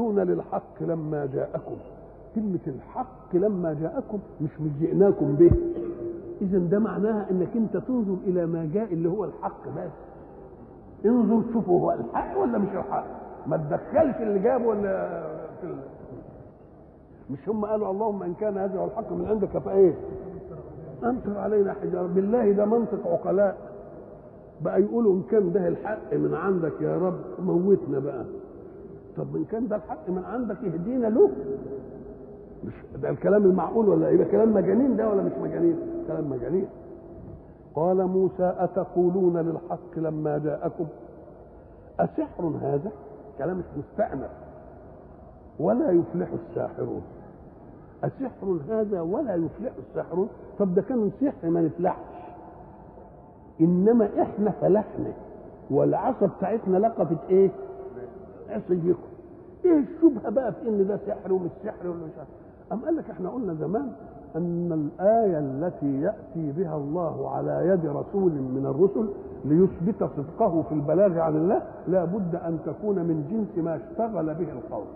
أتقولون للحق لما جاءكم كلمة الحق لما جاءكم مش مش جئناكم به إذا ده معناها إنك أنت تنظر إلى ما جاء اللي هو الحق بس انظر شوفوا هو الحق ولا مش الحق ما تدخلش اللي جابه ولا في ال... مش هم قالوا اللهم ان كان هذا هو الحق من عندك فايه امطر علينا حجاره بالله ده منطق عقلاء بقى يقولوا ان كان ده الحق من عندك يا رب موتنا بقى طب ان كان ده الحق من عندك اهدينا له مش ده الكلام المعقول ولا يبقى كلام مجانين ده ولا مش مجانين كلام مجانين قال موسى أتقولون للحق لما جاءكم أسحر هذا كلام مش مستأنف ولا يفلح الساحرون أسحر هذا ولا يفلح الساحرون طب ده كان سحر ما نفلحش إنما إحنا فلحنا والعصا بتاعتنا لقفت إيه؟ عصيكم إيه الشبهة بقى في إن ده سحر ومش سحر ولا مش عارف أم قال لك إحنا قلنا زمان أن الآية التي يأتي بها الله على يد رسول من الرسل ليثبت صدقه في البلاغ عن الله لا بد أن تكون من جنس ما اشتغل به القوم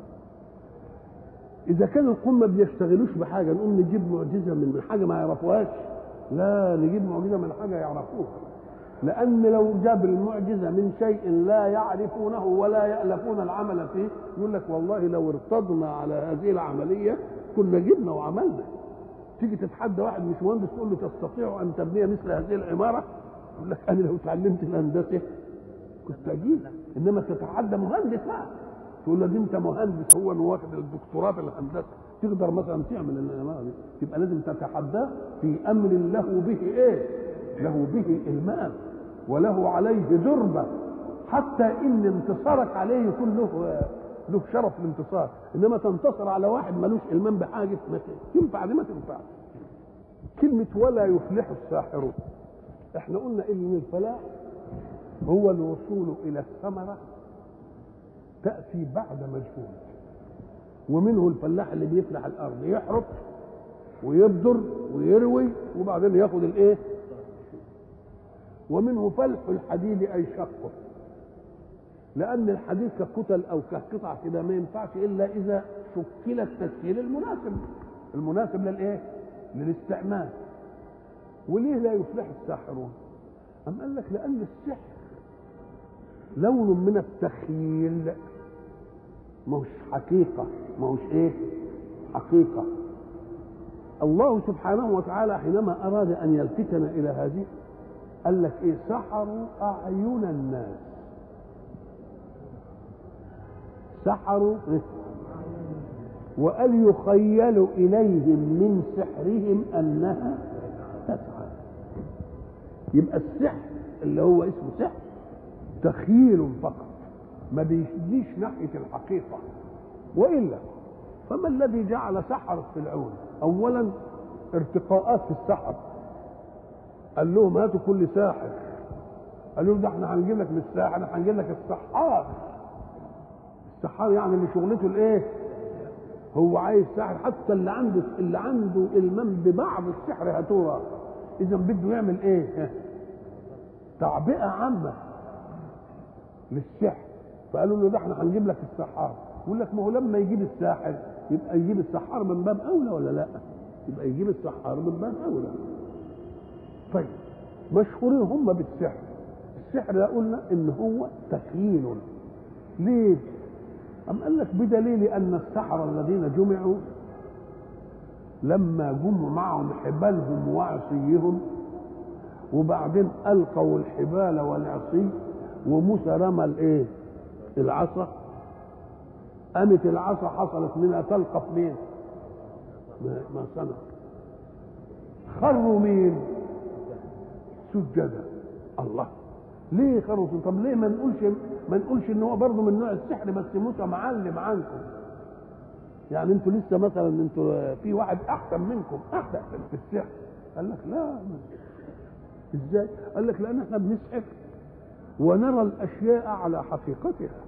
إذا كان القوم ما بيشتغلوش بحاجة نقوم نجيب معجزة من حاجة ما يعرفوهاش لا نجيب معجزة من حاجة يعرفوها لأن لو جاب المعجزة من شيء لا يعرفونه ولا يألفون العمل فيه يقول لك والله لو ارتضنا على هذه العملية كنا جبنا وعملنا تيجي تتحدى واحد مش مهندس تقول له تستطيع ان تبني مثل هذه العماره يقول لك انا لو اتعلمت الهندسه كنت اجيب انما تتحدى مهندس بقى تقول له دي انت مهندس هو اللي واخد الدكتوراه في الهندسه تقدر مثلا تعمل العماره دي يبقى لازم تتحداه في امر له به ايه؟ له به المام وله عليه دربه حتى ان انتصارك عليه يكون له له شرف الانتصار انما تنتصر على واحد ملوش المام بحاجه ما تنفع دي ما تنفع كلمه ولا يفلح الساحرون احنا قلنا ان الفلاح هو الوصول الى الثمره تاتي بعد مجهود ومنه الفلاح اللي بيفلح الارض يحرث ويبذر ويروي وبعدين ياخد الايه ومنه فلح الحديد اي شقه لان الحديد ككتل او كقطع كده ما ينفعش الا اذا شكل التسهيل المناسب المناسب للايه للاستعمال وليه لا يفلح الساحرون أم قال لك لأن السحر لون من التخيل ما هوش حقيقة ما هوش إيه حقيقة الله سبحانه وتعالى حينما أراد أن يلفتنا إلى هذه قال لك إيه سحروا أعين الناس سحروا إيه؟ وقال يخيل إليهم من سحرهم أنها تسعى يبقى السحر اللي هو اسمه سحر تخيل فقط ما بيجيش ناحية الحقيقة وإلا فما الذي جعل سحر فرعون أولا ارتقاءات في السحر قال لهم هاتوا كل ساحر قالوا له ده احنا هنجيب لك مش ساحر احنا هنجيب لك السحار السحار يعني اللي شغلته الايه هو عايز سحر حتى اللي عنده اللي عنده المام ببعض السحر هاتوها اذا بده يعمل ايه تعبئه عامه للسحر فقالوا له ده احنا هنجيب لك السحار يقول لك ما هو لما يجيب الساحر يبقى يجيب السحار من باب اولى ولا لا يبقى يجيب السحار من باب اولى طيب مشهورين هم بالسحر السحر ده قلنا ان هو تخيل ليه أم قال لك بدليل أن السحرة الذين جمعوا لما جمعوا معهم حبالهم وعصيهم وبعدين ألقوا الحبال والعصي وموسى رمى الإيه؟ العصا قامت العصا حصلت منها تلقف مين؟ ما صنع خروا مين؟ سجدا الله ليه خروا طب ليه ما نقولش ما نقولش ان هو برضه من نوع السحر بس موسى معلم عنكم يعني انتوا لسه مثلا انتوا في واحد احسن منكم احسن في السحر قال لك لا ازاي قال لك لان احنا بنسحر ونرى الاشياء على حقيقتها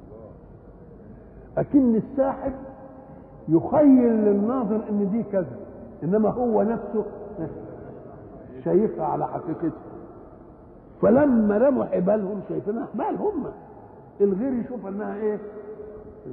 اكن الساحر يخيل للناظر ان دي كذا انما هو نفسه شايفها على حقيقتها فلما رموا حبالهم شايفينها حبال هم الغير يشوف انها ايه